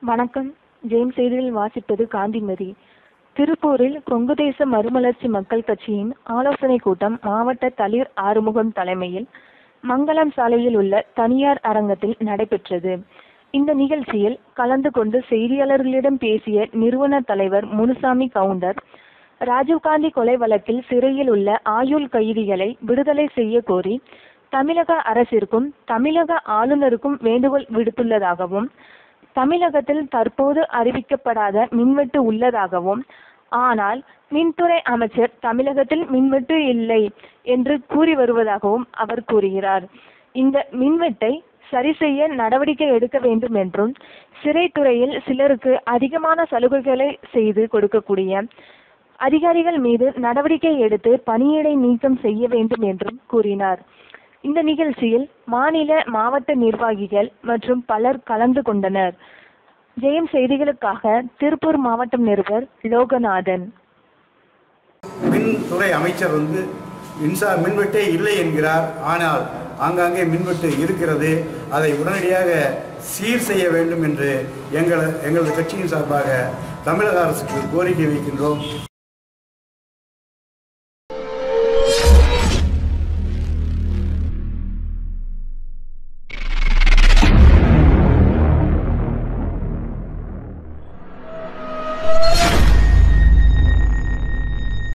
வணக்கம் ஜெயம் செய்தியில் வாசிப்பது காந்திமதி திருப்பூரில் கொங்கு தேச மறுமலர்ச்சி மக்கள் கட்சியின் ஆலோசனை கூட்டம் மாவட்ட தளிர் ஆறுமுகம் தலைமையில் மங்களம் சாலையில் உள்ள தனியார் அரங்கத்தில் நடைபெற்றது இந்த நிகழ்ச்சியில் கலந்து கொண்டு செய்தியாளர்களிடம் பேசிய நிறுவன தலைவர் முனுசாமி கவுண்டர் ராஜீவ்காந்தி கொலை வழக்கில் சிறையில் உள்ள ஆயுள் கைதிகளை விடுதலை செய்ய கோரி தமிழக அரசிற்கும் தமிழக ஆளுநருக்கும் வேண்டுகோள் விடுத்துள்ளதாகவும் தமிழகத்தில் தற்போது அறிவிக்கப்படாத மின்வெட்டு உள்ளதாகவும் ஆனால் மின்துறை அமைச்சர் தமிழகத்தில் மின்வெட்டு இல்லை என்று கூறி வருவதாகவும் அவர் கூறுகிறார் இந்த மின்வெட்டை சரி செய்ய நடவடிக்கை எடுக்க வேண்டும் என்றும் சிறைத்துறையில் சிலருக்கு அதிகமான சலுகைகளை செய்து கொடுக்கக்கூடிய அதிகாரிகள் மீது நடவடிக்கை எடுத்து பணியிடை நீக்கம் செய்ய வேண்டும் என்றும் கூறினார் இந்த நிகழ்ச்சியில் மாநில மாவட்ட நிர்வாகிகள் மற்றும் பலர் கலந்து கொண்டனர் ஜெயம் செய்திகளுக்காக திருப்பூர் மாவட்டம் நிருபர் லோகநாதன் மின்துறை அமைச்சர் வந்து மின்சார மின்வெட்டே இல்லை என்கிறார் ஆனால் ஆங்காங்கே மின்வெட்டு இருக்கிறது அதை உடனடியாக சீர் செய்ய வேண்டும் என்று எங்கள் எங்களது கட்சியின் சார்பாக தமிழக அரசுக்கு கோரிக்கை வைக்கின்றோம்